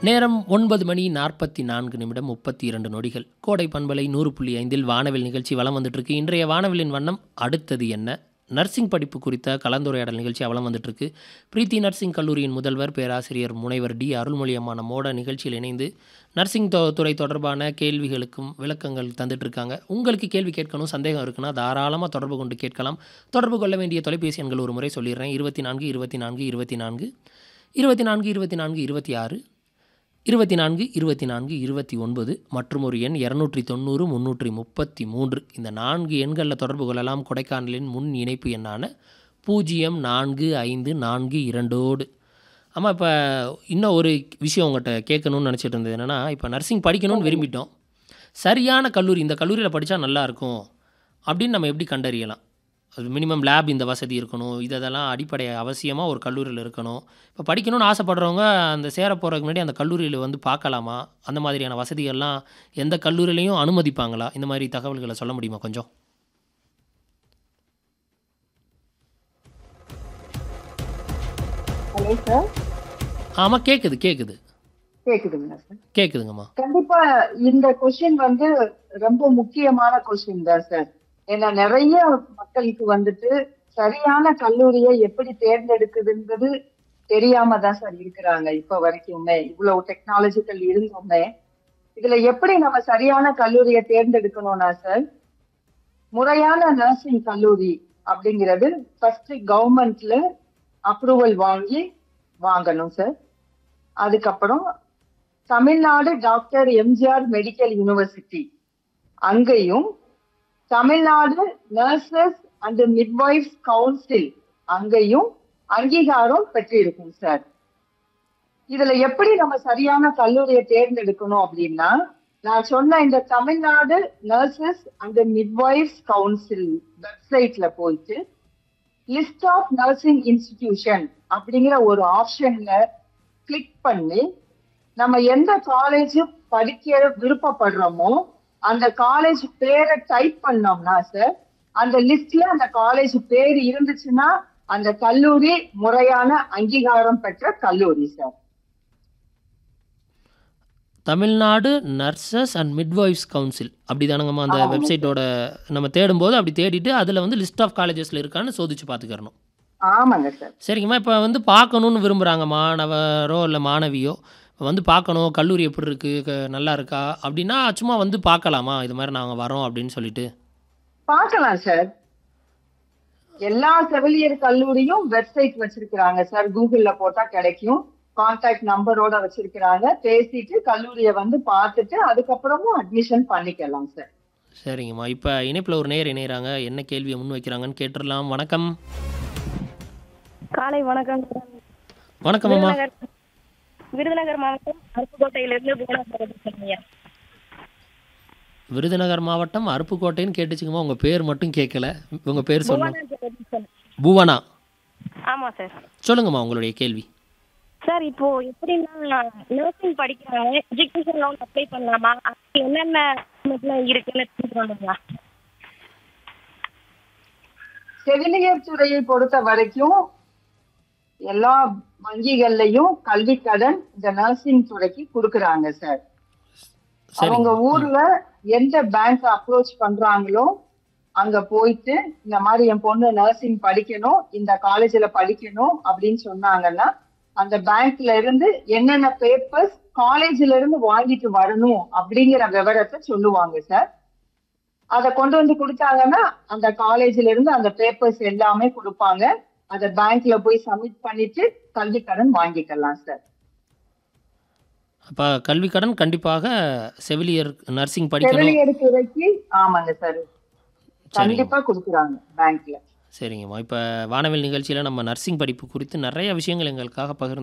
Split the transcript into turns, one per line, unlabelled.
நேரம் ஒன்பது மணி நாற்பத்தி நான்கு நிமிடம் முப்பத்தி இரண்டு நொடிகள் கோடை பண்பலை நூறு புள்ளி ஐந்தில் வானவில் நிகழ்ச்சி வலம் வந்துட்டுருக்கு இன்றைய வானவிலின் வண்ணம் அடுத்தது என்ன நர்சிங் படிப்பு குறித்த கலந்துரையாடல் நிகழ்ச்சி அவலம் வந்துட்டுருக்கு பிரீத்தி நர்சிங் கல்லூரியின் முதல்வர் பேராசிரியர் முனைவர் டி அருள்மொழி அம்மா நம்மோட நிகழ்ச்சியில் இணைந்து நர்சிங் தொ- துறை தொடர்பான கேள்விகளுக்கும் விளக்கங்கள் தந்துட்டு இருக்காங்க உங்களுக்கு கேள்வி கேட்கணும் சந்தேகம் இருக்குன்னா தாராளமாக தொடர்பு கொண்டு கேட்கலாம் தொடர்பு கொள்ள வேண்டிய தொலைபேசி எண்கள் ஒரு முறை சொல்லிடுறேன் இருபத்தி நான்கு இருபத்தி நான்கு இருபத்தி நான்கு இருபத்தி நான்கு இருபத்தி நான்கு இருபத்தி ஆறு இருபத்தி நான்கு இருபத்தி நான்கு இருபத்தி ஒன்பது மற்றும் ஒரு எண் இரநூற்றி தொண்ணூறு முந்நூற்றி முப்பத்தி மூன்று இந்த நான்கு எண்களில் தொடர்பு கொள்ளலாம் கொடைக்கானலின் முன் இணைப்பு எண்ணான பூஜ்ஜியம் நான்கு ஐந்து நான்கு இரண்டோடு ஆமாம் இப்போ இன்னும் ஒரு விஷயம் உங்கள்கிட்ட கேட்கணும்னு நினச்சிட்டு இருந்தது என்னென்னா இப்போ நர்சிங் படிக்கணும்னு விரும்பிட்டோம் சரியான கல்லூரி இந்த கல்லூரியில் படித்தா நல்லாயிருக்கும் அப்படின்னு நம்ம எப்படி கண்டறியலாம் அது மினிமம் லேப் இந்த வசதி இருக்கணும் இதெல்லாம் அடிப்படை அவசியமாக ஒரு கல்லூரியில் இருக்கணும் இப்போ படிக்கணும்னு ஆசைப்படுறவங்க அந்த சேர போகிறதுக்கு முன்னாடி அந்த கல்லூரியில் வந்து பார்க்கலாமா அந்த மாதிரியான வசதிகள்லாம் எந்த கல்லூரியிலையும் அனுமதிப்பாங்களா இந்த மாதிரி தகவல்களை சொல்ல முடியுமா கொஞ்சம்
ஹலோ சார்
ஆமாம் கேட்குது கேட்குது
கேக்குதுங்களா சார்
கேட்குதுங்கம்மா
கண்டிப்பா இந்த கொஸ்டின் வந்து ரொம்ப முக்கியமான கொஸ்டின் தான் சார் ஏன்னா நிறைய மக்களுக்கு வந்துட்டு சரியான கல்லூரியை எப்படி தேர்ந்தெடுக்குதுன்றது தெரியாம தான் சார் இருக்கிறாங்க இப்ப வரைக்குமே இவ்வளவு டெக்னாலஜிக்கல் இருந்துமே இதுல எப்படி நம்ம சரியான கல்லூரியை தேர்ந்தெடுக்கணும்னா சார் முறையான நர்சிங் கல்லூரி அப்படிங்கிறது ஃபர்ஸ்ட் கவர்மெண்ட்ல அப்ரூவல் வாங்கி வாங்கணும் சார் அதுக்கப்புறம் Tamil Nadu doctor MGR medical university அங்கேயும் Tamil Nadu nurses and midwives council அங்கேயும் அங்கீகாரம் பெற்றிருக்கும் சார் இதுல எப்படி நம்ம சரியான கல்லூரியை தேர்ந்தெடுக்கணும் அப்படின்னா நான் சொன்ன இந்த Tamil Nadu nurses and midwives council வெப்சைட்ல போயிட்டு லிஸ்ட் ஆஃப் நர்சிங் இன்ஸ்டிடியூஷன் அப்படிங்கிற ஒரு ஆப்ஷன்ல கிளிக் பண்ணி நம்ம எந்த காலேஜ் படிக்க விருப்பப்படுறோமோ அந்த காலேஜ் பேரை டைப் பண்ணோம்னா சார் அந்த லிஸ்ட்ல அந்த காலேஜ் பேர் இருந்துச்சுன்னா அந்த கல்லூரி முறையான அங்கீகாரம் பெற்ற கல்லூரி sir
Tamil Nadu nurses and midwives council அப்படி தானங்கம்மா அந்த
ஆமாம்.
வெப்சைட்டோட நம்ம தேடும்போது அப்படி தேடிட்டு அதில் வந்து லிஸ்ட் ஆஃப் காலேஜஸில் இருக்கான்னு சோதிச்சு பார்த்துக்கிறணும்
ஆமாங்க சார்
சரிங்கம்மா இப்போ வந்து பார்க்கணுன்னு விரும்புகிறாங்க மாணவரோ இல்லை மாணவியோ இப்போ வந்து பார்க்கணும் கல்லூரி எப்படி இருக்குது நல்லா இருக்கா அப்படின்னா சும்மா வந்து பார்க்கலாமா இது மாதிரி நாங்கள் வரோம் அப்படின்னு சொல்லிட்டு
பார்க்கலாம் சார் எல்லா செவிலியர் கல்லூரியும் வெப்சைட் வச்சிருக்கிறாங்க சார் கூகுள்ல போட்டா கிடைக்கும் கான்டாக்ட் நம்பரோட வச்சிருக்கிறாங்க பேசிட்டு கல்லூரியை வந்து பார்த்துட்டு அதுக்கப்புறமும் அட்மிஷன் பண்ணிக்கலாம் சார்
சரிங்கம்மா இப்போ இணைப்பில் ஒரு நேர் இணையறாங்க என்ன கேள்வியை முன் வைக்கிறாங்கன்னு கேட்டுடலாம் வணக்கம்
காலை வணக்கம்
வணக்கம் அம்மா
விருதுநகர் விருதுநகர் மாவட்டம் அருப்புக்கோட்டையிலிருந்து புவனாபுரம் பேசுறேங்க
விருதுநகர் மாவட்டம் அருப்புக்கோட்டைன்னு கேட்டுச்சுங்கம்மா உங்கள் பேர் மட்டும் கேட்கல உங்கள் பேர் சொல்லணும்
புவனா ஜெகதீசன்.
புவனா
ஆமா சார்
சொல்லுங்கம்மா உங்களுடைய கேள்வி
சார் இப்போ எப்படின்னா நர்சிங் படிக்கிறாங்க எஜுகேஷன் லோன் அப்ளை பண்ணலாமா அதுக்கு என்னென்ன document இருக்குன்னு தெரிஞ்சுக்கணுங்களா
செவிலியர் துறையை பொறுத்த வரைக்கும் எல்லா வங்கிகள்லயும் கல்வி கடன் இந்த நர்சிங் துறைக்கு கொடுக்கறாங்க சார் அவங்க
சரிங்க
ஊர்ல எந்த பேங்க் அப்ரோச் பண்றாங்களோ அங்க போயிட்டு இந்த மாதிரி என் பொண்ணு நர்சிங் படிக்கணும் இந்த காலேஜ்ல படிக்கணும் அப்படின்னு சொன்னாங்கன்னா அந்த பேங்க்ல இருந்து என்னென்ன பேப்பர்ஸ் காலேஜ்ல இருந்து வாங்கிட்டு வரணும் அப்படிங்கிற விவரத்தை சொல்லுவாங்க சார் அதை கொண்டு வந்து கொடுத்தாங்கன்னா அந்த காலேஜ்ல இருந்து அந்த பேப்பர்ஸ் எல்லாமே கொடுப்பாங்க அதை பேங்க்ல போய் சப்மிட் பண்ணிட்டு கல்வி கடன் வாங்கிக்கலாம் சார்
அப்போ கல்வி கடன் கண்டிப்பாக செவிலியர் நர்சிங் படிக்கணும்
செவிலியர் துறைக்கு ஆமாங்க சார்
சரிங்க
கண்டிப்பா கொடுக்குறாங்க பேங்க்ல
சரிங்கம்மா இப்போ வானவில் நிகழ்ச்சியில் நம்ம நர்சிங் படிப்பு குறித்து நிறைய விஷயங்கள் எங்களுக்காக பகிர்ந்து